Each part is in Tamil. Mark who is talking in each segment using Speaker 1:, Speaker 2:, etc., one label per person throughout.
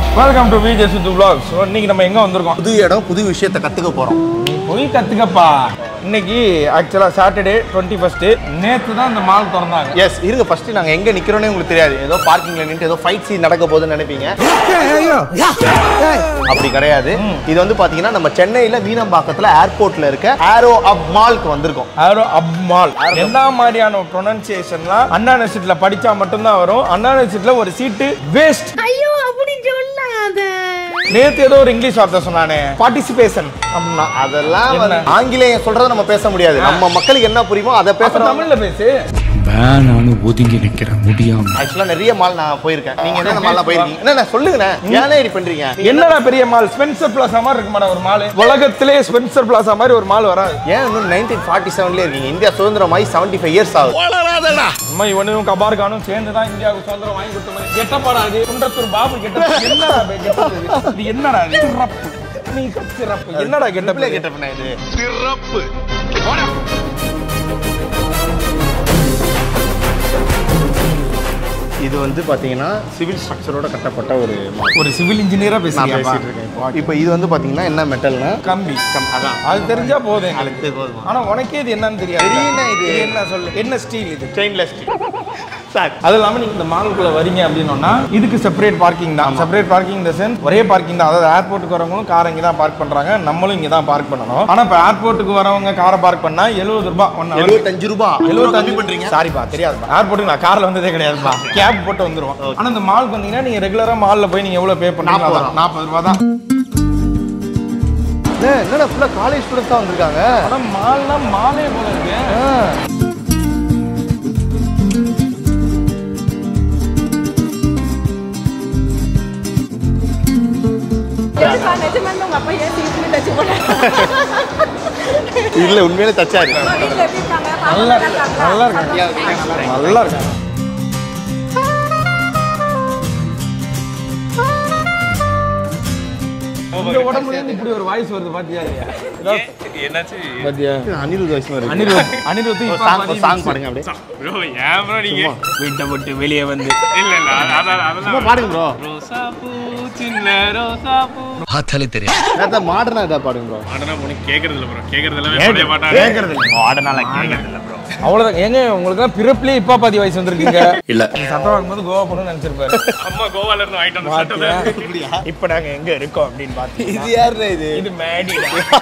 Speaker 1: வெல்கம் டு விஜய் சுத்து vlogs ஸோ இன்னைக்கு நம்ம எங்க வந்திருக்கோம்
Speaker 2: புது இடம் புது விஷயத்தை கத்துக்க போறோம்
Speaker 1: நீ போய் கத்துக்கப்பா இன்னைக்கு ஆக்சுவலா சாட்டர்டே டுவெண்ட்டி ஃபர்ஸ்ட் நேத்து தான் இந்த மால் திறந்தாங்க
Speaker 2: எஸ் இருங்க ஃபர்ஸ்ட் நாங்க எங்க நிக்கிறோம்னே உங்களுக்கு தெரியாது ஏதோ பார்க்கிங்ல நின்று ஏதோ ஃபைட் சீன் நடக்க போகுதுன்னு நினைப்பீங்க அப்படி கிடையாது இது வந்து பாத்தீங்கன்னா நம்ம சென்னையில மீனம்பாக்கத்துல ஏர்போர்ட்ல இருக்க ஏரோ அப் மால்க்கு வந்திருக்கோம்
Speaker 1: ஆரோ அப் மால் என்ன மாதிரியான ப்ரொனன்சியேஷன்லாம் அண்ணா யூனிவர்சிட்டியில படிச்சா மட்டும்தான் வரும் அண்ணா யூனிவர்சிட்டியில ஒரு சீட்டு வேஸ்ட்
Speaker 3: ஐயோ அப்படி சொல்லாத
Speaker 1: நேத்து ஏதோ ஒரு இங்கிலீஷ் வார்த்தை சொன்னானே பார்ட்டிசிபேஷன் அப்படின்னா
Speaker 2: அதெல்லாம்
Speaker 1: என்ன?
Speaker 2: வந்து ஆங்கிலேயம் சொல்றத நம்ம பேச முடியாது நம்ம மக்களுக்கு என்ன புரியுமோ அதை
Speaker 1: அப்ப
Speaker 2: பேசுறோம்
Speaker 1: தமிழ்ல பேசு
Speaker 4: வேணான்னு ஒதுங்கி நிக்கிறேன் முடியாம
Speaker 2: ஆக்சுவலா நிறைய மால் நான் போயிருக்கேன் நீங்க என்ன மால்லாம் போயிருக்கீங்க என்ன சொல்லுங்கண்ணே ஏன்னா இப்படி பண்றீங்க
Speaker 1: என்னடா பெரிய மால் ஸ்பென்சர் பிளாசா மாதிரி இருக்கு மேடம் ஒரு மால் உலகத்திலே ஸ்பென்சர் பிளாசா மாதிரி ஒரு மால் வராது
Speaker 2: ஏன் இன்னும் நைன்டீன் ஃபார்ட்டி செவன்ல இருக்கீங்க இந்தியா சுதந்திரமாயி செவன்டி ஃபைவ் இயர்ஸ் ஆகுது
Speaker 1: அம்மா இவனும் கபார்கானும் சேர்ந்து தான் இந்தியாவுக்கு சுதந்திரம் வாங்கி கொடுத்த மாதிரி கெட்டப்பாடா இது குன்றத்தூர் பாபு கெட்ட என்னடா இது கெட்டப் இது? இது என்னடா இது சிறப்பு நீ சிறப்பு என்னடா கெட்டப்
Speaker 2: டபுளே
Speaker 1: இது?
Speaker 2: கெட்டப்பண்ண இது இது வந்து பாத்தீங்கன்னா சிவில் ஸ்ட்ரக்சரோட கட்டப்பட்ட ஒரு mall.
Speaker 1: ஒரு சிவில் இன்ஜினியரா
Speaker 2: நான்
Speaker 1: பேசுறீங்க
Speaker 2: பேசிட்டு இருக்கேன் இப்போ. இப்போ இது வந்து பாத்தீங்கன்னா என்ன மெட்டல்னா
Speaker 1: கம்பி
Speaker 2: அதான்
Speaker 1: அது தெரிஞ்சா போதும் எங்களுக்கு
Speaker 2: இது போதுமா?
Speaker 1: ஆனா உனக்கே இது என்னன்னு தெரியாது
Speaker 2: தெரியுண்ணே இது.
Speaker 1: என்ன சொல்லு என்ன ஸ்டீல் இது
Speaker 2: ஸ்டெயின்லெஸ் சார்
Speaker 1: அது இல்லாம நீங்க இந்த மாலுக்குள்ள வரீங்க அப்படின்னா இதுக்கு செப்பரேட் பார்க்கிங் தான் செப்பரேட் பார்க்கிங் இந்த சென்ஸ் ஒரே பார்க்கிங் தான் அதாவது ஏர்போர்ட்டுக்கு வரவங்களும் கார் இங்க தான் பார்க் பண்றாங்க நம்மளும் இங்க தான் பார்க் பண்ணணும் ஆனா இப்ப ஏர்போர்ட்டுக்கு வரவங்க காரை பார்க் பண்ணா எழுபது ரூபாய் ஒன்
Speaker 2: எழுபத்தஞ்சு ரூபாய் கம்மி
Speaker 1: எழுபத்தஞ்சு
Speaker 2: பண்றீங்க
Speaker 1: சாரிப்பா தெரியாதுப்பா ஏர்போர்ட்டுக்கு நான் கார்ல வந்ததே கிடையாதுப்பா கேப் போட்டு வந்துருவோம் ஆனா இந்த மாலுக்கு வந்தீங்கன்னா நீங்க ரெகுலரா மால்ல போய் நீங்க எவ்வளவு பே
Speaker 2: நாற்பது
Speaker 1: பண்ணுறீங்க
Speaker 2: ரூபா.
Speaker 1: நாற்பது ரூபா தான்
Speaker 2: அண்ணே, என்னடா ஃபுல்லா காலேஜ் ஸ்டூடெண்ட்ஸ் தான் வந்திருக்காங்க
Speaker 1: ஆனா மால்னா மாலே போல இருக்கு
Speaker 3: எதுப்பா நிஜமாலுமே உங்க அப்பா ஏன் சீக்கிரம் தச்சு போட்டாங்க
Speaker 2: இல்ல உண்மையிலே தச்சாரு
Speaker 3: வீட்டுல எப்படி இருக்காங்க
Speaker 1: நல்லா
Speaker 3: பாப்பா
Speaker 1: இருக்கு நல்லா இருக்கு நல்லா இருக்கு இந்த உடம்புல இருந்து இப்படி ஒரு வாய்ஸ் வருது பாத்தியா இல்லையா
Speaker 5: என்னாச்சு
Speaker 1: பாத்தியா
Speaker 2: அனிருத் வயசு மாதிரி
Speaker 1: அனிருத் அனிருத்
Speaker 2: ஒரு
Speaker 1: இப்ப
Speaker 2: சாங்
Speaker 1: பதிவு
Speaker 2: சாங் பாடுங்க அப்படியே
Speaker 5: ப்ரோ ஏன் ப்ரோ நீங்க
Speaker 1: வீட்டை விட்டு வெளியே வந்து
Speaker 5: இல்ல இல்ல அதான்
Speaker 2: சும்மா
Speaker 5: அதெல்லாம்
Speaker 2: பாடுங்க ப்ரோ
Speaker 5: ரோசா பூ சின்ன ரோசா பூ
Speaker 4: பார்த்தாலே தெரியும்
Speaker 2: நேரத்தை மாடர்னா இதா பாடுங்க ப்ரோ
Speaker 5: ஆடனா போனி கேக்குறது இல்ல ப்ரோ கேக்குறது எல்லாமே பழைய பாட்டா
Speaker 1: கேக்குறது இல்ல
Speaker 5: ஆடனால கேக்குறது இல்ல ப்ரோ
Speaker 1: அவ்வளவுதான் ஏங்க உங்களுக்கு எல்லாம் பிறப்பிலே இப்பா பாதி வயசு வந்திருக்கீங்க
Speaker 4: இல்ல
Speaker 1: நீங்க சட்டம் வாங்கும்போது கோவா போகணும்னு நினைச்சிருப்பாரு
Speaker 5: அம்மா கோவால இருந்து வாங்கிட்டு வந்த சட்டை
Speaker 1: பாத்தியா? இப்ப நாங்க எங்க இருக்கோம் அப்படின்னு பாத்தீங்கன்னா
Speaker 2: இது யாருண்ணே இது
Speaker 1: இது மேடி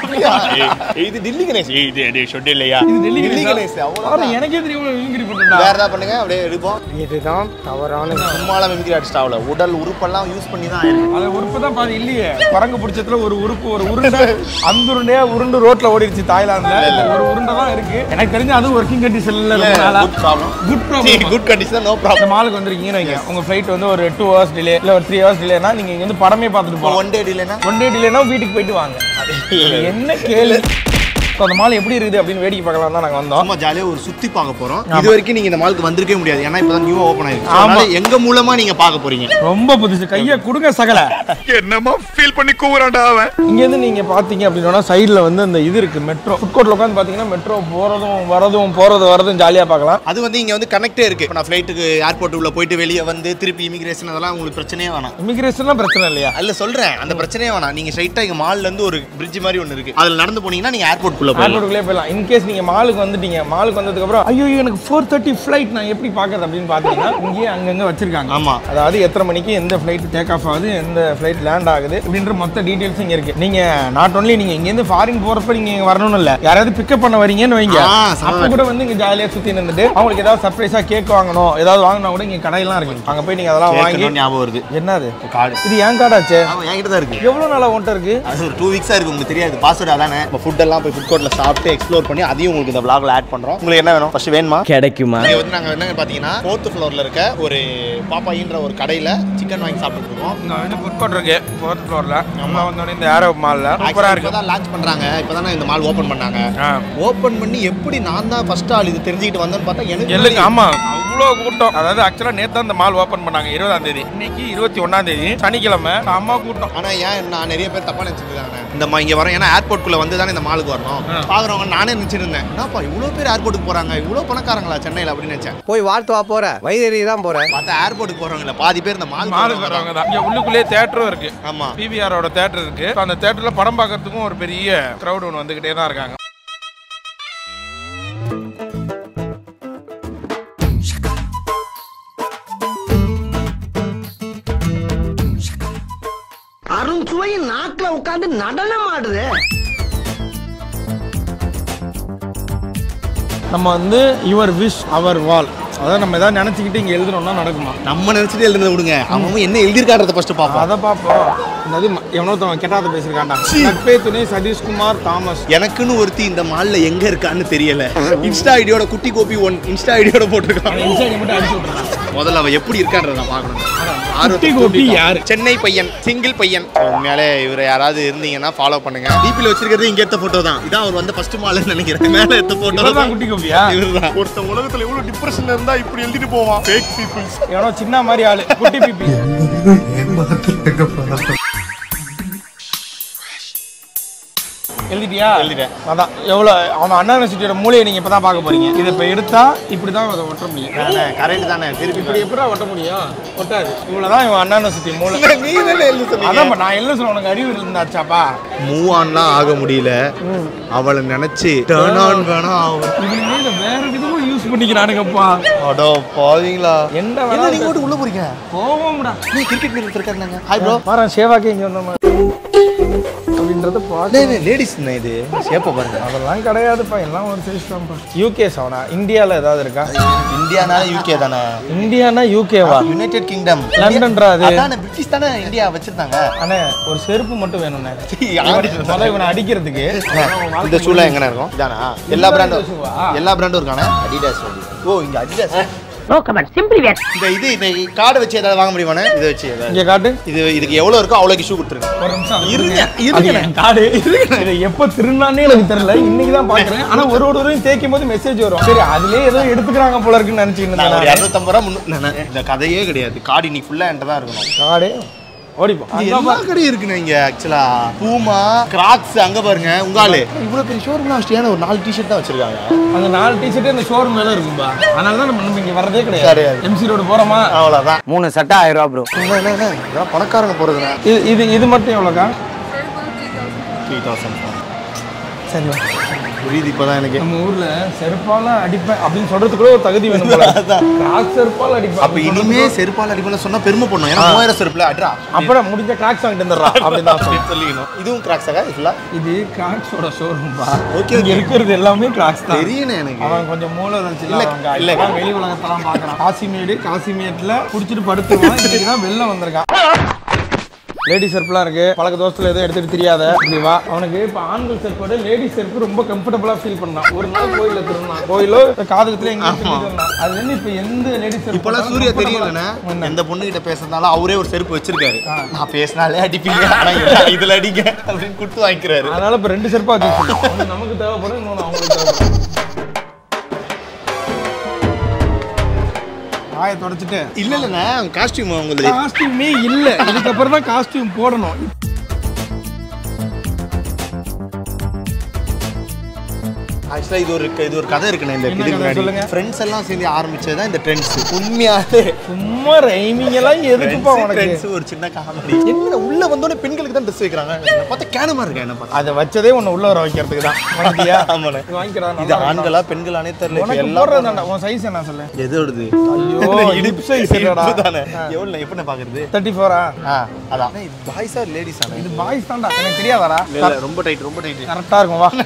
Speaker 2: ஏய், இது டில்லி கணேஷ்
Speaker 5: ஏய் இது அது சொல்லி இல்லையா
Speaker 1: இது டெல்லி
Speaker 2: டெல்லி
Speaker 1: கணேஷ்
Speaker 2: கணேஷ், அவ்வளவுதான்.
Speaker 1: எனக்கே தெரியும் மிமிக்ரி பண்றா
Speaker 2: வேற ஏதாவது பண்ணுங்க அப்படியே எடுப்போம்
Speaker 1: இதுதான் தவறான
Speaker 2: சும்மாலாம் மிமிக்ரி ஆர்டிஸ்ட் ஆகல உடல் உறுப்பெல்லாம் யூஸ் பண்ணி தான் ஆயிருக்கு
Speaker 1: அது உறுப்பு தான் பாதி இல்லையே பரங்கு பிடிச்சதுல ஒரு உறுப்பு ஒரு உருண்டை அந்த உருண்டையா உருண்டு ரோட்ல ஓடிடுச்சு தாய்லாந்துல இந்த ஒரு உருண்டை தான் இருக்கு எனக்கு தெரிஞ்சு அது ஒர்க்கிங் கண்டிஷன்ல ரொம்ப நாளா
Speaker 2: good problem
Speaker 1: good problem
Speaker 2: good condition no
Speaker 1: இந்த
Speaker 2: ப்ராப்ளம்
Speaker 1: மாலுக்கு வந்திருக்கீங்கன்னு வைங்க உங்க ஃபிளைட் வந்து ஒரு டூ ஹவர்ஸ் டிலே இல்ல ஒரு த்ரீ ஹவர்ஸ் டிலேனா நீங்க இங்க வந்து படமே பார்த்துட்டு போகலாம்
Speaker 2: ஒன் டே டிலேனா
Speaker 1: ஒன் டே டிலேனா வீட்டுக்கு போயிட்டு வாங்க இது என்ன கேளு So, அந்த மால் எப்படி இருக்குது அப்படின்னு வேடிக்கை பார்க்கலாம் தான் நாங்க வந்தோம்
Speaker 2: சும்மா ஜாலியா ஒரு சுத்தி பார்க்க போறோம் இது வரைக்கும் நீங்க இந்த மாலுக்கு வந்திருக்கவே முடியாது ஏன்னா இப்பதான் நியூ ஓபன் ஆயிருக்கு
Speaker 1: ஆமா.
Speaker 2: அதனால எங்க மூலமா நீங்க பார்க்க போறீங்க
Speaker 1: ரொம்ப புதுசு கையை கொடுங்க சகல
Speaker 5: என்னமா ஃபீல் பண்ணி கூவுறான்டா அவன்
Speaker 1: இங்க இருந்து நீங்க பாத்தீங்க அப்படின்னா சைடுல வந்து அந்த இது இருக்கு மெட்ரோ ஃபுட் கோர்ட்ல உட்காந்து பாத்தீங்கன்னா மெட்ரோ போறதும் வரதும் போறது வரதும் ஜாலியா பார்க்கலாம்
Speaker 2: அது வந்து இங்க வந்து கனெக்டே இருக்கு இப்ப நான் ஃபிளைட்டுக்கு ஏர்போர்ட் உள்ள போயிட்டு வெளியே வந்து திருப்பி இமிகிரேஷன் அதெல்லாம் உங்களுக்கு பிரச்சனையே வேணாம்
Speaker 1: இமிகிரேஷன்லாம் பிரச்சனை இல்லையா
Speaker 2: அல்ல சொல்றேன் அந்த பிரச்சனையே வேணாம் நீங்க ஸ்ட்ரைட்டா இங்க மால்ல இருந்து ஒரு பிரிட்ஜ் மாதிரி ஒன்னு இருக்கு அதுல நடந்து போனீங்கன்னா நீங்க ஏர்போர்ட் குள்ள போயிடலாம்
Speaker 1: ஏர்போர்ட்டுக்குள்ளே போயிடலாம் இன்கேஸ் நீங்க மாலுக்கு வந்துட்டீங்க மாலுக்கு வந்ததுக்கு அப்புறம் ஐயோ எனக்கு ஃபோர் தேர்ட்டி ஃபிளைட் நான் எப்படி பார்க்கறது அப்படின்னு பாத்தீங்கன்னா இங்கேயே அங்கங்க வச்சிருக்காங்க
Speaker 2: ஆமா.
Speaker 1: அதாவது எத்தனை மணிக்கு எந்த ஃபிளைட் டேக் ஆஃப் ஆகுது எந்த ஃபிளைட் லேண்ட் ஆகுது அப்படின்ற மொத்த டீடைல்ஸ் இங்க இருக்கு நீங்க நாட் ஒன்லி நீங்க இங்க இருந்து ஃபாரின் போறப்ப நீங்க இங்க வரணும்னு இல்ல யாராவது பிக்கப் பண்ண வரீங்கன்னு வைங்க
Speaker 2: ஆ, செம
Speaker 1: அப்ப கூட வந்து இங்க ஜாலியா சுத்தி நின்னுட்டு அவங்களுக்கு ஏதாவது சர்ப்ரைஸா கேக் வாங்கணும் ஏதாவது வாங்கினா கூட இங்க கடையெல்லாம் இருக்கு அங்க போய் நீங்க அதெல்லாம் வாங்கி
Speaker 2: கேட்கணும்னு ஞாபகம் வருது
Speaker 1: என்னது
Speaker 2: கார்டு
Speaker 1: இது ஏன் கார்டாச்சே
Speaker 2: ஆமா என்கிட்ட தான் இருக்கு
Speaker 1: எவ்வளவு நாளா ஒன்ட்ட இருக்கு
Speaker 2: அது ஒரு டூ வீக்ஸா இருக்கு உங்களுக்கு தெரியாது பாஸ்வேர்ட் அதானே இப்போ ஃபுட் எல்லாம் போய் ஃபுட் கோர்ட்ல சாப்பிட்டு எக்ஸ்ப்ளோர் பண்ணி அதையும் உங்களுக்கு இந்த vlogல ஆட் பண்றோம் உங்களுக்கு என்ன வேணும் ஃபர்ஸ்ட் வேணுமா
Speaker 6: கிடைக்குமா
Speaker 2: இங்க வந்து நாங்க என்னங்க பாத்தீங்கன்னா ஃபோர்த் ஃப்ளோர்ல இருக்க ஒரு பாப்பாயின்ற ஒரு கடையில சிக்கன் வாங்கி சாப்பிட்டு இருக்கோம்
Speaker 1: இங்க வந்து ஃபுட் கோர்ட் இருக்கு ஃபோர்த் ஃப்ளோர்ல நம்ம வந்தோடனே இந்த ஏரோ மால்ல சூப்பரா இருக்கு
Speaker 2: இப்பதான் லான்ச் பண்றாங்க இப்பதான் இந்த மால் ஓபன் பண்ணாங்க
Speaker 1: ஆ.
Speaker 2: ஓபன் பண்ணி எப்படி நான் தான் ஃபர்ஸ்ட் ஆள் இது தெரிஞ்சுக்கிட்டு வந்தேன்னு பார்த்தா எனக்கு
Speaker 1: எல்லுங்க ஆமா அவ்வளோ அவ்வளோ கூட்டம் அதாவது ஆக்சுவலா நேத்து அந்த மால் ஓபன் பண்ணாங்க இருபதாம் தேதி இன்னைக்கு இருபத்தி ஒன்னாம் தேதி சனிக்கிழமை அம்மா கூட்டம்
Speaker 2: ஆனா ஏன் நான் நிறைய பேர் தப்பா நினைச்சிருக்காங்க இந்த மா இங்க வரோம் ஏன்னா ஏர்போர்ட் குள்ள வந்து தானே இந்த மாலுக்கு வரணும் பாக்குறவங்க நானே நினைச்சிருந்தேன் என்னப்பா இவ்வளவு பேர் ஏர்போர்ட்டுக்கு போறாங்க இவ்வளவு பணக்காரங்களா சென்னையில அப்படின்னு நினைச்சேன்
Speaker 6: போய் வாழ்த்து வா போற வயிறு தான் போற
Speaker 2: பார்த்தா ஏர்போர்ட்டுக்கு போறவங்கள பாதி பேர் இந்த மால்
Speaker 1: மாலுக்கு வரவங்க தான் இங்க உள்ளுக்குள்ளே தேட்டரும் இருக்கு
Speaker 2: ஆமா
Speaker 1: பிவிஆரோட தேட்டர் இருக்கு So, அந்த தேட்டர்ல படம் பார்க்கறதுக்கும் ஒரு பெரிய கிரௌட் ஒன்று வந்துகிட்டே தான் இருக்காங்க
Speaker 7: அருண் சுவை நாக்குல உட்கார்ந்து நடனம் ஆடுது
Speaker 1: நம்ம வந்து யுவர் விஷ் அவர் வால் அதாவது நம்ம ஏதாவது நினைச்சுக்கிட்டு இங்க எழுதணும்னா நடக்குமா
Speaker 2: நம்ம நினைச்சிட்டு எழுதுனதை விடுங்க அவன் என்ன எழுதியிருக்கான்றத ஃபர்ஸ்ட் பாப்போம்
Speaker 1: அதை பார்ப்போம் இந்த இது எவனோ ஒருத்தவன் கெட்டாத பேசியிருக்காண்டா நட்பே துணை சதீஷ்குமார் தாமஸ்
Speaker 2: எனக்குன்னு ஒருத்தி இந்த மால்ல எங்க இருக்கான்னு தெரியல இன்ஸ்டா ஐடியோட குட்டி கோபி ஒன் இன்ஸ்டா ஐடியோட போட்டிருக்கான்
Speaker 1: இன்ஸ்டாகிராம் மட்டும் அடிச்சு விட்டுறான்
Speaker 2: முதல்ல அவ எப்படி இருக்கான்றத நான் பார்க்கணும்
Speaker 1: குட்டி கோபி யாரு
Speaker 2: சென்னை பையன் சிங்கிள் பையன் உண்மையாலே இவரை யாராவது இருந்தீங்கன்னா ஃபாலோ பண்ணுங்க டிபில வச்சிருக்கிறது இங்க எடுத்த போட்டோ தான் இதான் அவர் வந்த ஃபர்ஸ்ட் மால்னு நினைக்கிறேன் மேல எடுத்த போட்டோ
Speaker 1: இவர்தான் குட்டி கோபியா
Speaker 2: இவர்தான் ஒருத்தன் உலகத்துல எவ்வளவு டிப்ரெஷன்ல இருந்தா இப்படி எழுதிட்டு போவான் ஃபேக் பீப்புள்ஸ்
Speaker 1: எவனோ சின்ன மாதிரி ஆளு குட்டி பிபி எழுதிட்டியா
Speaker 2: எழுதிட்டேன்.
Speaker 1: அதான் எவ்வளோ அவன் அண்ணா யூனிவர்சிட்டியோட மூலையை நீங்க இப்பதான் பார்க்க போறீங்க இதை இப்போ எடுத்தா இப்படி தான் அதை ஒட்ட முடியும்
Speaker 2: கரெக்ட் தானே திருப்பி
Speaker 1: இப்படி எப்படா ஒட்ட முடியும் ஒட்டாது இவ்வளவுதான் இவன் அண்ணா யூனிவர்சிட்டி மூளை
Speaker 2: நீ தானே எழுதி சொன்னீங்க
Speaker 1: அதான் நான் எழுத சொல்ல உனக்கு அறிவு இருந்தாச்சாப்பா
Speaker 2: மூவ் ஆன்லாம் ஆக முடியல அவளை நினைச்சு டர்ன் ஆன் வேணா ஆகும்
Speaker 1: இவனுமே இதை வேற விதமும் யூஸ் பண்ணிக்கிறானுங்கப்பா
Speaker 2: அடோ பாவீங்களா
Speaker 1: என்ன
Speaker 2: என்ன
Speaker 1: வேணாலும்
Speaker 2: நீங்க மட்டும் உள்ள போறீங்க
Speaker 1: போவோம்டா
Speaker 2: நீ கிரிக்கெட் மீட் இருக்காருங்க ஹாய் ப்ரோ
Speaker 1: பாரு சேவாக்கே இங்க வந்த மாதிரி அப்படின்றத பார்த்து
Speaker 2: லேடிஸ் இது சேப்ப பாருங்க
Speaker 1: அதெல்லாம் கிடையாதுப்பா எல்லாம் ஒரு சைஸ் தான்ப்பா யூகே சவனா இந்தியாவில் ஏதாவது இருக்கா
Speaker 2: இந்தியானா யூகே தானே
Speaker 1: இந்தியானா யூகேவா
Speaker 2: யுனைடெட் கிங்டம்
Speaker 1: லண்டன்ரா அது
Speaker 2: அதானே பிரிட்டிஷ் தானே இந்தியா வச்சிருந்தாங்க
Speaker 1: அண்ணே ஒரு செருப்பு மட்டும் வேணும்ண்ணே
Speaker 2: யாரு
Speaker 1: முதல்ல இவனை அடிக்கிறதுக்கு
Speaker 2: இந்த ஷூல எங்கன இருக்கும் இதானா எல்லா பிராண்டும்
Speaker 1: shoe-வா?
Speaker 2: எல்லா பிராண்டும் இருக்கானே அடிடாஸ் ஓ இங்க Adidas
Speaker 3: no comment simply where
Speaker 2: இந்த இது இந்த கார்டு வச்சு ஏதாவது வாங்க முடியுமானே இதை வச்சு ஏதாவது
Speaker 1: இங்க காட்டு
Speaker 2: இது இதுக்கு எவ்வளவு இருக்கோ அவ்வளோக்கு ஷூ கொடுத்துருங்க
Speaker 1: ஒரு நிமிஷம்
Speaker 2: இருங்க,
Speaker 1: அது
Speaker 2: இருங்க.
Speaker 1: என் காடு இதை எப்போ திருநானே எனக்கு தெரியல இன்னைக்கு தான் பாக்குறேன் ஆனா ஒரு ஒரு தடவையும் தேய்க்கும் போது மெசேஜ் வரும் சரி அதுலயே ஏதோ எடுத்துக்கிறாங்க போல இருக்குன்னு நினைச்சுக்கிட்டு
Speaker 2: நான் ஒரு
Speaker 1: இருந்தேன்
Speaker 2: இரநூத்தம்பது ரூபா முன்னூறு இந்த கதையே கிடையாது கார்டு இன்னைக்கு ஃபுல்லா என்கிட்ட தான் இருக்கணும்
Speaker 1: காடு ஓடிப்போம்
Speaker 2: இது எல்லா கடையும் இருக்குண்ணே இங்க ஆக்சுவலா பூமா கிராக்ஸ் அங்க பாருங்க உங்காலு இவ்வளவு பெரிய ஷோரூம்லாம் வச்சிட்டியான ஒரு நாலு டிஷர்ட் தான் வச்சிருக்காங்க
Speaker 1: அந்த நாலு டிஷர்ட்டே இந்த ஷோரூம் மேல இருக்கும்பா அதனால தான் நம்ம நம்ம இங்க வரதே கிடையாது
Speaker 2: கிடையாது.
Speaker 1: எம்சி ரோடு போறோமா
Speaker 2: அவ்வளவுதான்
Speaker 6: மூணு சட்டை ஆயிரம் ரூபா ப்ரோ
Speaker 2: என்ன, என்ன, என்ன? இதெல்லாம் பணக்காரங்க போறதுண்ணே
Speaker 1: இது இது இது மட்டும் எவ்வளோக்கா
Speaker 2: த்ரீ தௌசண்ட்
Speaker 1: சரி
Speaker 2: புரியுது இப்பதான் எனக்கு
Speaker 1: நம்ம ஊர்ல செருப்பால அடிப்பேன் அப்படின்னு சொல்றதுக்கு கூட ஒரு தகுதி வேணும் போல கிராக் செருப்பால அடிப்பேன்
Speaker 2: அப்ப இனிமே செருப்பால் அடிப்பல சொன்னா பெருமை பண்ணும் ஏன்னா மூவாயிரம் செருப்புல அட்ரா
Speaker 1: அப்புறம் முடிஞ்ச கிராக்ஸ் வாங்கிட்டு வந்துடுறா அப்படின்னு தான் சொல்லணும்.
Speaker 2: சொல்லிக்கணும் இதுவும் கிராக்ஸாக இதுல
Speaker 1: இது கிராக்ஸோட ஷோரூம் பா
Speaker 2: Okay,
Speaker 1: இங்க
Speaker 2: okay.
Speaker 1: இருக்கிறது எல்லாமே கிராக்ஸ் தான்
Speaker 2: தெரியணும் எனக்கு
Speaker 1: அவன் கொஞ்சம் மூளை வச்சு
Speaker 2: இல்ல,
Speaker 1: இல்ல
Speaker 2: இல்ல.
Speaker 1: இல்ல வெளி உலகத்தெல்லாம் பாக்குறான் காசிமேடு காசிமேட்ல புடிச்சிட்டு படுத்துவான் இன்னைக்கு தான் வெளில வந்திருக்கான் லேடி செருப்புலாம் இருக்கு பழக்க தோசத்துல எதுவும் எடுத்துட்டு தெரியாத இப்படி வா அவனுக்கு இப்ப ஆண்கள் செருப்போட லேடி செருப்பு ரொம்ப கம்ஃபர்டபுளா ஃபீல் பண்ணான் ஒரு நாள் கோயில்ல திருநான் கோயிலோ காதுகத்துல எங்க அது வந்து இப்ப எந்த லேடி செருப்பு
Speaker 2: இப்பெல்லாம் சூர்யா தெரியலண்ணே எந்த பொண்ணு கிட்ட பேசுறதுனால அவரே ஒரு செருப்பு வச்சிருக்காரு நான் பேசினாலே அடிப்பீங்க ஆனா இல்ல, இதுல அடிங்க அப்படின்னு கொடுத்து வாங்கிக்கிறாரு
Speaker 1: அதனால இப்ப ரெண்டு செருப்பா வச்சு ஒண்ணு நமக்கு தேவைப்படும் இன்னொன்னு அவங்களுக்கு தேவைப்படும் வாயை தொடச்சிட்டு
Speaker 2: இல்ல இல்லண்ணே காஸ்டியூம் உங்களுக்கு
Speaker 1: காஸ்டியூமே இல்ல இதுக்கப்புறம் தான் காஸ்டியூம் போடணும்
Speaker 2: ஆக்சுவலா இது ஒரு இது ஒரு கதை இருக்குண்ணே இந்த
Speaker 1: என்ன
Speaker 2: இதுக்கு
Speaker 1: கதை
Speaker 2: முன்னாடி
Speaker 1: சொல்லுங்க.
Speaker 2: ஃப்ரெண்ட்ஸ் எல்லாம் சேர்ந்து ஆரம்பிச்சது தான் இந்த ட்ரெண்ட்ஸ் உண்மையாவே
Speaker 1: சும்மா ரைமிங் எல்லாம் எதுக்குப்பா உனக்கு
Speaker 2: Friends ஒரு சின்ன காமெடி என்ன உள்ள வந்தோடனே பெண்களுக்கு தான் ட்ரெஸ் வைக்கிறாங்க என்னை பார்த்தா கேனமா இருக்கா என்ன பார்த்தா
Speaker 1: அதை வச்சதே உன்னை உள்ள வர வைக்கிறதுக்கு தான் வாங்கிட்டியா
Speaker 2: ஆமாண்ணே
Speaker 1: இது வாங்கிக்கடா
Speaker 2: இது
Speaker 1: நல்லா இருக்கும்.
Speaker 2: ஆண்களா பெண்களானே தெரியல இப்ப
Speaker 1: உனக்கு
Speaker 2: எல்லாம்
Speaker 1: போடுறதாண்டா உன் சைஸ் என்ன சொல்லு
Speaker 2: எதோடது
Speaker 1: ஐயோ இடுப்பு சைஸ் என்னடா
Speaker 2: தானே எவ்வளவு எப்படி பாக்குறது
Speaker 1: தேர்ட்டி ஃபோரா
Speaker 2: ஆ அதான் பாய்ஸா லேடிஸ் ஆனா
Speaker 1: இது பாய்ஸ் தான்டா எனக்கு தெரியாதாடா
Speaker 2: இல்ல இல்ல ரொம்ப டைட் ரொம்ப டைட்
Speaker 1: கரெக்டா இருக்கும் வா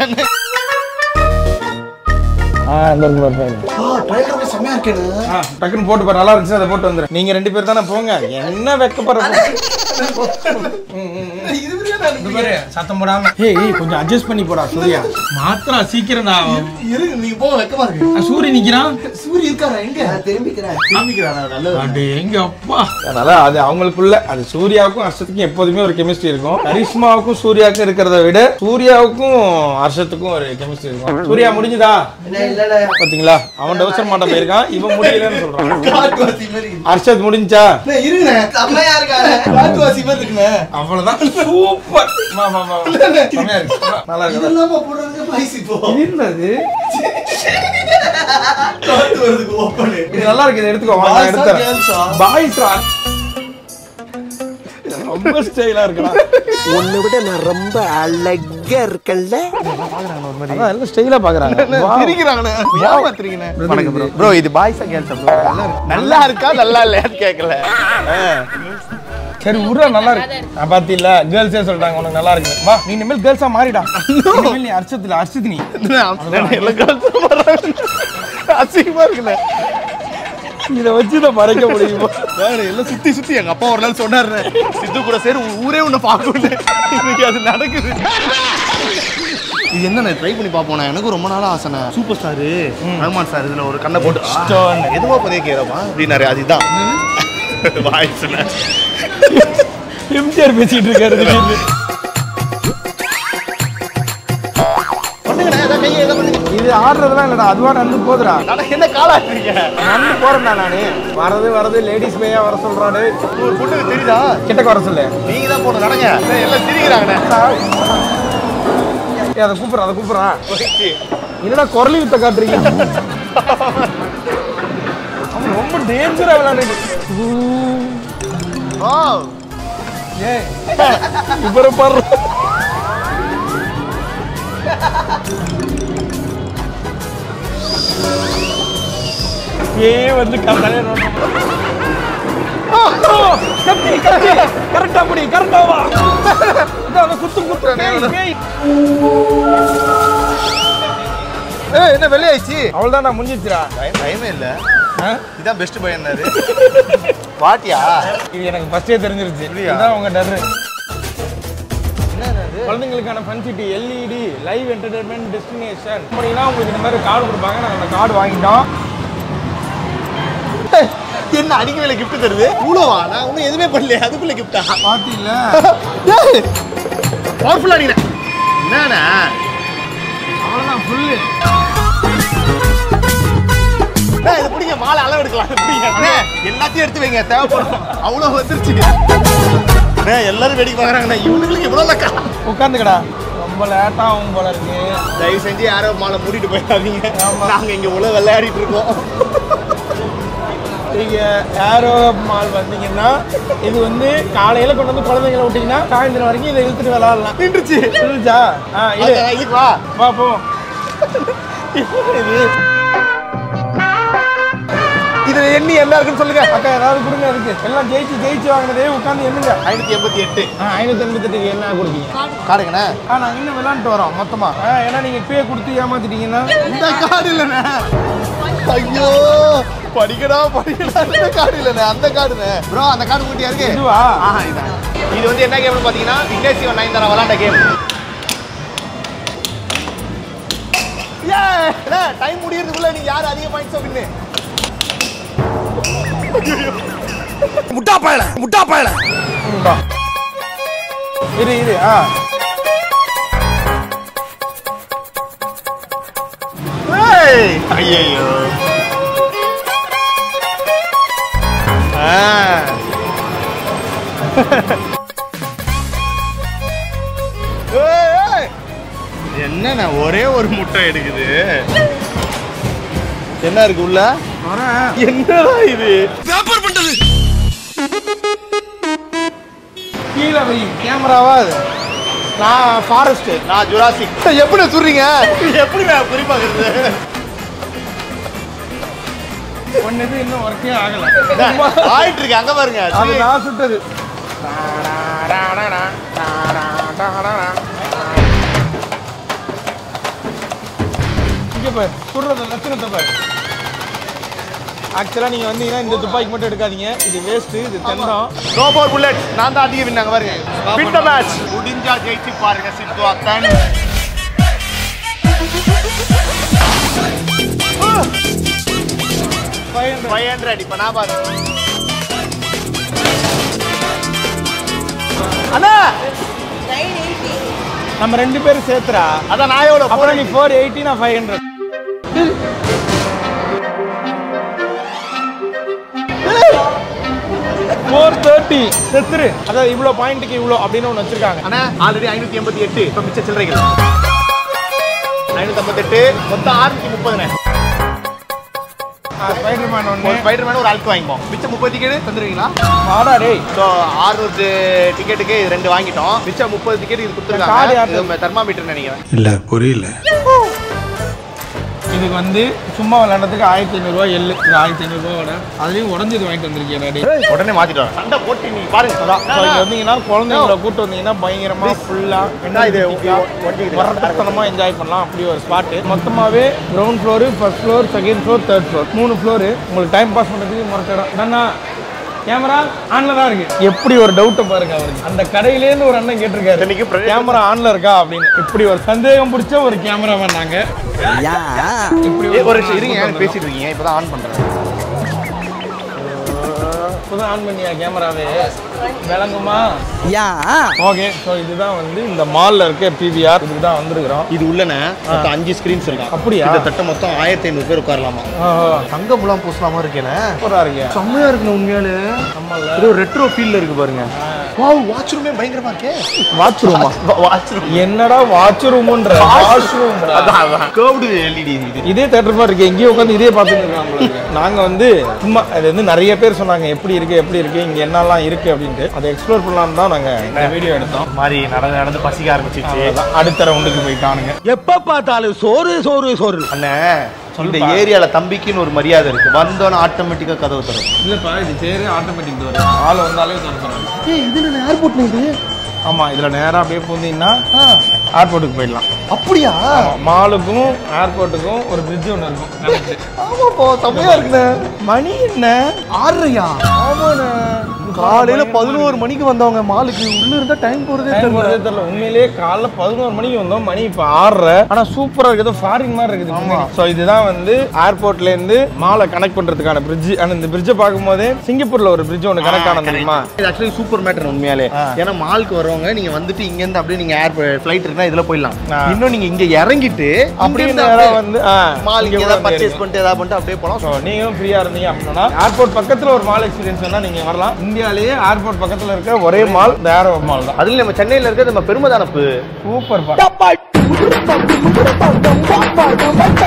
Speaker 1: ஆ இந்த இருக்கு பாரு பாரு.
Speaker 2: ட்ரைலர் செம்மையா இருக்கேன்னு
Speaker 1: ஆ, டக்குன்னு போட்டு பாரு நல்லா இருந்துச்சு அதை போட்டு வந்துரு நீங்க ரெண்டு பேர் தானே போங்க என்ன வெக்கப்படுற ம், ம், ம். இந்த பாரு சத்தம் போடாம ஏய் ஏய், கொஞ்சம் அட்ஜஸ்ட் பண்ணி போடா சூர்யா மாத்திரா சீக்கிரம் நான்
Speaker 2: இருக்கு நீங்க போக வெக்கமா இருக்கு
Speaker 1: சூரிய நிக்கிறான்
Speaker 2: சூரிய இருக்காரா எங்க
Speaker 6: திரும்பிக்கிறேன்
Speaker 2: திரும்பிக்கிறானா நல்லது
Speaker 1: அடே எங்க அப்பா அதனால அது அவங்களுக்குள்ள அது சூர்யாவுக்கும் ஹர்ஷத்துக்கும் எப்போதுமே ஒரு கெமிஸ்ட்ரி இருக்கும் கரிஷ்மாவுக்கும் சூர்யாவுக்கும் இருக்கிறத விட சூர்யாவுக்கும் ஹர்ஷத்துக்கும் ஒரு கெமிஸ்ட்ரி இருக்கும் சூர்யா முடிஞ்சுதா பாத்தீங்களா அவன் டவுசர் மாட்ட போயிருக்கான் இவன் முடியலன்னு சொல்றான்
Speaker 2: காட்டுவாசி மாதிரி
Speaker 1: ஹர்ஷத் முடிஞ்சா
Speaker 2: அண்ணே, இருங்கண்ணே செம்மையா இருக்காரு காட்டுவாசி மாதிரி இருக்குண்ணே
Speaker 1: அவ்வளவுதான் சூப்பர் வா, வா, வா, வா. செமையா இருக்கு. நல்லா இருக்கு
Speaker 2: இதெல்லாமா போடுறதுக்கு பாய்ஸ் இப்போ
Speaker 1: இது என்னது
Speaker 2: காட்டு வருதுக்கு ஓப்பனு
Speaker 1: இது நல்லா இருக்கு இதை எடுத்துக்கோ வா, நான்
Speaker 2: Boys ஆ,
Speaker 1: எடுத்தேன்
Speaker 2: girls ஆ?
Speaker 1: பாய்ஸ்ரா ரொம்ப ஸ்டைலா இருக்கலாம்
Speaker 7: உன்னை விட நான் ரொம்ப அழகா இருக்கேன்ல
Speaker 1: அதான் எல்லாம் ஸ்டைலா பாக்குறாங்க Wow.
Speaker 2: சிரிக்கிறாங்கண்ணே ஏமாத்துறீங்கண்ணே வணக்கம் ப்ரோ ப்ரோ இது பாய்ஸா கேர்ள்ஸா ப்ரோ நல்லா இருக்கா நல்லா இல்லையான்னு கேட்கல
Speaker 1: சரி உருவா நல்லா இருக்கு நான் பாத்தில கேர்ள்ஸே சொல்றாங்க உனக்கு நல்லா இருக்கு வா நீ இனிமேல் கேர்ள்ஸா மாறிடா இனிமேல் நீ அர்ச்சத்துல அர்ச்சித் நீ
Speaker 2: எல்லாம் கேர்ள்ஸ் வர்றாங்க அசிங்கமா இருக்குண்ணே
Speaker 1: இத வச்சு இதை மறைக்க முடியுமா
Speaker 2: வேற எல்லாம் சுத்தி சுத்தி எங்க அப்பா ஒரு நாள் சொன்னாரு சித்து கூட சரி ஊரே உன்னை பார்க்கணும் இன்னைக்கு அது நடக்குது இது என்ன ட்ரை பண்ணி பார்ப்போம் எனக்கு ரொம்ப நாள் ஆசைண்ணே சூப்பர் ஸ்டாரு ரஹ்மான் சார் இதுல ஒரு கண்ணை போட்டு
Speaker 1: Stone.
Speaker 2: எதுவோ பதே கேரமா அப்படின்னாரு அதுதான் வாய்ஸ்ண்ணே
Speaker 1: எம்ஜிஆர் பேசிட்டு இருக்காரு திடீர்னு.
Speaker 2: பண்ணுங்கண்ணே ஏதாவது கையை எதை பண்ணுங்க
Speaker 1: இது ஆடுறதுலாம் இல்லடா அதுவா நடந்து போதுடா
Speaker 2: நட என்ன காலாட்டுறீங்க
Speaker 1: நடந்து போறேன்டா நானு வரது வரது லேடிஸ் பேயா வர சொல்றாரு
Speaker 2: ஒரு பொண்ணுக்கு தெரியுதா
Speaker 1: கிட்டக்க வர சொல்லு
Speaker 2: நீங்க தான் போன நடங்க எல்லாம் சிரிக்கிறாங்கண்ணே
Speaker 1: ஏய், அதை கூப்பிடுறா அதை கூப்பிடுறா என்னடா குரலி வித்த காட்டுறீங்க அவன் ரொம்ப டேஞ்சரா விளையாண்டு
Speaker 2: ஓ
Speaker 1: ஏய் இவரை பாரு ஏ வந்து கரெக்டாக கத்தி கத்தி கரெக்டா முடி கரெக்டா வா இதோ அந்த குத்து குத்து பேய், பேய்.
Speaker 2: ஏய் என்ன வெளியாயிடுச்சு
Speaker 1: அவ்வளவுதான் நான் முடிஞ்சிச்சுடா
Speaker 2: டைமே இல்ல
Speaker 1: ஆ?
Speaker 2: இதான் பெஸ்ட் பையனாரு பாட்டியா
Speaker 1: இது எனக்கு ஃபர்ஸ்டே தெரிஞ்சிருச்சு இதுதான் உங்க டர்ரு குழந்தைங்களுக்கான fun city LED live entertainment destination போனீங்கன்னா உங்களுக்கு இந்த மாதிரி கார்டு கொடுப்பாங்க நாங்கள் அந்த கார்டு வாங்கிட்டோம்
Speaker 2: என்ன அடிக்க வேலை கிஃப்ட் தருது இவ்வளோவா நான் ஒன்றும் எதுவுமே பண்ணலையே அதுக்குள்ள கிஃப்டா
Speaker 1: பார்த்தீங்களா
Speaker 2: பவர்ஃபுல்லா நீங்க என்னண்ணா
Speaker 1: அவ்வளோதான் ஃபுல்லு
Speaker 2: அண்ணா, இது பிடிங்க மாலை அளவு எடுக்கலாம் இது பிடிங்க அண்ணா, எல்லாத்தையும் எடுத்து வைங்க தேவைப்படும் அவ்வளோ வந்துருச்சு அண்ணா, எல்லாரும் வெடிக்க பார்க்குறாங்கண்ணா இவனுங்களுக்கு இவ்வளோ லக்கா
Speaker 1: உட்காந்துக்கடா ரொம்ப லேட்டாக ஆகும் போல இருக்கு
Speaker 2: தயவு செஞ்சு யாரோ மாலை மூடிட்டு போயிடாதீங்க நாங்க இங்க உள்ள விளையாடிட்டு இருக்கோம்
Speaker 1: நீங்க ஏரோ மால் வந்தீங்கன்னா இது வந்து காலையில கொண்டு வந்து குழந்தைங்களை விட்டீங்கன்னா சாயந்தரம் வரைக்கும் இதை இழுத்துட்டு விளாடலாம்
Speaker 2: நின்றுச்சு
Speaker 1: இருந்துச்சா ஆ இது
Speaker 2: இதுக்கு வா
Speaker 1: வா போ
Speaker 2: இது இதுல எண்ணி என்ன இருக்குன்னு சொல்லுங்க
Speaker 1: அக்கா ஏதாவது கொடுங்க அதுக்கு எல்லாம் ஜெயிச்சு ஜெயிச்சு வாங்கினதே உட்காந்து எண்ணுங்க
Speaker 2: ஐநூத்தி எண்பத்தி எட்டு
Speaker 1: ஆ ஐநூத்தி எண்பத்தெட்டுக்கு என்ன கொடுக்கீங்க
Speaker 2: காடுங்கண்ணே
Speaker 1: ஆ நாங்கள் இன்னும் விளாண்டுட்டு வரோம் மொத்தமா ஆ ஏன்னா நீங்க இப்பயே கொடுத்து ஏமாத்திட்டீங்கன்னா
Speaker 2: இந்த கார்டு இல்லைண்ணே ஐயோ படிக்கடா படிக்கடா இந்த கார்டு இல்லைண்ணே அந்த கார்டுண்ணே ப்ரோ அந்த கார்டு கூட்டியா இருக்கு
Speaker 1: இதுவா
Speaker 2: ஆஹா இதான் இது வந்து என்ன கேம்னு பார்த்தீங்கன்னா விக்னேஷ் சிவன் நைன் தர விளாண்ட கேம் டைம் முடியறதுக்குள்ள நீ யார் அதிக பாயிண்ட்ஸ் வின்னு
Speaker 7: முட்டா பயல முட்டா பயல
Speaker 1: வா. இரு இரு ஆ
Speaker 2: ஐயோ என்னண்ணா ஒரே ஒரு முட்டை எடுக்குது என்ன இருக்கு உள்ள
Speaker 1: வரேன்
Speaker 2: என்னடா இது
Speaker 7: பேப்பர் பண்றது
Speaker 1: கீழே வை கேமராவா அது நான் ஃபாரஸ்ட்
Speaker 2: நான் ஜுராசிக் எப்படி சொல்றீங்க எப்படி நான் குறிப்பாக்குறது
Speaker 1: ஒன்னு இது இன்னும் ஒர்க்கே ஆகல
Speaker 2: ஆயிட்டு இருக்கு அங்க பாருங்க
Speaker 1: அது நான் சுட்டது இங்க பாரு சுடுறத லட்சணத்தை பாரு ஆக்சுவலா நீங்க வந்தீங்கன்னா இந்த துப்பாக்கி மட்டும் எடுக்காதீங்க இது வேஸ்ட் இது தென்னம்
Speaker 2: நோ மோர் புல்லட் நான் தான் அதிக வின்னாங்க பாருங்க வின் த மேட்ச் முடிஞ்சா ஜெயிச்சு பாருங்க சித்து அக்கன் ஃபைவ் ஹண்ட்ரட் இப்போ நான் பாரு அண்ணா
Speaker 1: நம்ம ரெண்டு பேரும் சேர்த்துறா
Speaker 2: அதான் நான் எவ்வளோ
Speaker 1: அப்புறம் நீ ஃபோர் எயிட்டி நான் ஃபைவ் ஹண்ட்ரட் ஃபோர் தேர்ட்டி செத்துரு அதாவது இவ்வளோ பாயிண்ட்டுக்கு இவ்வளோ அப்படின்னு ஒன்று வச்சிருக்காங்க
Speaker 2: அண்ணா ஆல்ரெடி ஐநூத்தி எண்பத்தி எட்டு இப்போ மிச்ச சில்லறைகள் ஐநூத்தி ஐம்பத்தெட்டு மொத்தம் ஆறுநூத்தி முப்பதுண்ணே
Speaker 1: ஸ்பைடர்மேன்
Speaker 2: ஒரு
Speaker 1: ஒன்று
Speaker 2: ஸ்பைடர் மேன் ஒரு அல்க்கு வாங்கிப்போம் மிச்சம் முப்பது டிக்கெட் தந்துருவீங்களா
Speaker 1: வாடா டேய்
Speaker 2: ஸோ ஆறுநூறு டிக்கெட்டுக்கு இது ரெண்டு வாங்கிட்டோம் மிச்சம் முப்பது டிக்கெட் இது
Speaker 1: card
Speaker 2: கொடுத்துருக்காங்க
Speaker 1: யார்ட்ட?
Speaker 2: இது தெர்மாமீட்டர் நினைக்கிறேன்
Speaker 4: இல்ல புரியல
Speaker 1: இதுக்கு வந்து சும்மா விளையாடுறதுக்கு ஆயிரத்தி ஐநூறுரூவா எள்ளு இது ஆயிரத்தி ஐநூறுரூவாவோட அதுலேயும் உடஞ்சது வாங்கிட்டு வந்திருக்கேன் டேய்
Speaker 2: உடனே மாத்திட்டு வரேன் சண்டை போட்டு நீ பாருங்க
Speaker 1: ஸோ இங்க வந்தீங்கன்னா குழந்தைங்கள கூட்டு வந்தீங்கன்னா பயங்கரமா ஃபுல்லா
Speaker 2: என்ன இது ஒட்டிக்கிட்டு
Speaker 1: வரட்டத்தனமா என்ஜாய் பண்ணலாம் அப்படி ஒரு ஸ்பாட் மொத்தமாவே ground floor first floor second floor third floor மூணு ஃப்ளோர் உங்களுக்கு டைம் பாஸ் பண்றதுக்கு முறைச்சிடும் அண்ணா கேமரா ஆன்ல தான் இருக்கு எப்படி ஒரு டவுட்டை பாருங்க அவருக்கு அந்த கடையிலேருந்து ஒரு அண்ணன் கேட்டிருக்காரு
Speaker 2: இன்னைக்கு பிரதேச-
Speaker 1: கேமரா ஆன்ல இருக்கா அப்படின்னு இப்படி ஒரு சந்தேகம் பிடிச்ச ஒரு கேமராமேன் நாங்க இப்படி
Speaker 2: ஏய், ஒரு நிமிஷம் இருங்க ஏன் பேசிட்டு இருக்கீங்க இப்பதான் ஆன் பண்றேன்
Speaker 1: இப்போதான் ஆன் பண்ணியா கேமராவே விளங்குமா ஓகே ஸோ இதுதான் வந்து இந்த மால்ல இருக்க பிவிஆர் இதுக்கு தான் வந்திருக்கிறோம்
Speaker 2: இது உள்ளன மொத்தம் அஞ்சு ஸ்கிரீன்ஸ் இருக்கான்
Speaker 1: அப்படியா?
Speaker 2: கிட்டத்தட்ட மொத்தம் ஆயிரத்தி ஐநூறு பேர் உட்காரலாமா தங்க முலாம் பூசலாமா இருக்கேனே
Speaker 1: சூப்பரா இருக்கு
Speaker 2: செம்மையா இருக்குண்ணே உண்மையாலே
Speaker 1: நம்மள
Speaker 2: இது ஒரு ரெட்ரோ ஃபீல்ல இருக்கு பாருங்க வாவ் வாட்ச் ரூமே பயங்கரமா இருக்கே
Speaker 1: வாட்ச் ரூமா
Speaker 2: வாட்ச் ரூம்
Speaker 1: என்னடா வாட்ச் ரூம்ன்ற வாஷ் ரூம்
Speaker 2: அதான் அதான் கர்வ்டு எல்இடி இது
Speaker 1: இதே தேட்டர் மாதிரி இருக்கு எங்கேயும் உட்காந்து இதே பார்த்துட்டு இருக்காங்க நாங்க வந்து சும்மா அது வந்து நிறைய பேர் சொன்னாங்க எப்படி இருக்கு எப்படி இருக்கு இங்க என்னெல்லாம் இருக்கு அப்படின்ட்டு அதை எக்ஸ்ப்ளோர் பண்ணலாம்னு தான் நாங்க இந்த வீடியோ எடுத்தோம்
Speaker 2: மாதிரி நடந்து நடந்து பசிக்க ஆரம்பிச்சிச்சு
Speaker 1: அவ்வளவுதான். அடுத்த ரவுண்டுக்கு போயிட்டானுங்க
Speaker 7: எப்ப பார்த்தாலும் சோறு சோறு சோறு
Speaker 2: அண்ணே இந்த ஏரியால தம்பிக்குன்னு ஒரு மரியாதை இருக்கு வந்தோன்னு ஆட்டோமேட்டிக்கா கதவு தரும்
Speaker 1: இல்லப்பா இது சேரு ஆட்டோமேட்டிக் டோர் ஆள் வந்தாலே திறந்துடும்
Speaker 2: ஏய் இது என்ன ஏர்போர்ட்ல இது
Speaker 1: ஆமா இதுல நேரா அப்படியே பூந்தீங்கன்னா ஏர்போர்ட்டுக்கு போயிடலாம்
Speaker 2: அப்படியா
Speaker 1: மாலுக்கும் ஏர்போர்ட்டுக்கும் ஒரு பிரிட்ஜ் ஒன்று இருக்கும் connect.
Speaker 2: ஆமாப்பா செம்மையா இருக்குண்ணே
Speaker 1: மணி என்ன
Speaker 2: ஆறுறையா ஆமாண்ணே காலையில பதினோரு மணிக்கு வந்தவங்க மாலுக்கு உள்ள இருந்தா டைம் போறதே
Speaker 1: டைம்
Speaker 2: தெரியல
Speaker 1: போறதே தெரியல உண்மையிலேயே காலைல பதினோரு மணிக்கு வந்தோம் மணி இப்போ ஆறரை ஆனா சூப்பரா இருக்குது ஃபாரின் மாதிரி இருக்குது ஆமா ஸோ இதுதான் வந்து ஏர்போர்ட்ல இருந்து மாலை கனெக்ட் பண்றதுக்கான பிரிட்ஜ் ஆனா இந்த பிரிட்ஜை பார்க்கும்போதே சிங்கப்பூர்ல ஒரு பிரிட்ஜ் ஒன்று கனெக்ட் ஆனது தெரியுமா
Speaker 2: இது ஆக்சுவலி சூப்பர் மேட்டர் உண்மையாலே ஏன்னா மாலுக்கு வரவங்க நீங்க வந்துட்டு இங்க இருந்து அப்படியே நீங்க ஏர் ஃபிளைட் இருக்குன்னா இதுல போயிடலாம்
Speaker 1: ஆ.
Speaker 2: இன்னும் நீங்க இங்க இறங்கிட்டு
Speaker 1: அப்படியே
Speaker 2: இங்கிருந்து
Speaker 1: நேரா
Speaker 2: அப்படியே
Speaker 1: வந்து ஆ,
Speaker 2: மால்
Speaker 1: இங்க
Speaker 2: இங்க
Speaker 1: கூட
Speaker 2: ஏதாவது
Speaker 1: வந்து
Speaker 2: பர்ச்சேஸ்
Speaker 1: இறங்கி.
Speaker 2: பண்ணிட்டு ஏதாவது பண்ணிட்டு அப்படியே போலாம்
Speaker 1: ஸோ நீங்களும் ஃப்ரீயா இருந்தீங்க அப்படின்னா ஏர்போர்ட் பக்கத்துல ஒரு மால் எக்ஸ்பீரியன்ஸ் வேணா நீங்க வரலாம் இந்தியாலேயே ஏர்போர்ட் பக்கத்துல இருக்க ஒரே மால் இந்த ஏரோ மால் தான்
Speaker 2: அதுல நம்ம சென்னையில இருக்க நம்ம பெருமதானப்பு
Speaker 1: சூப்பர்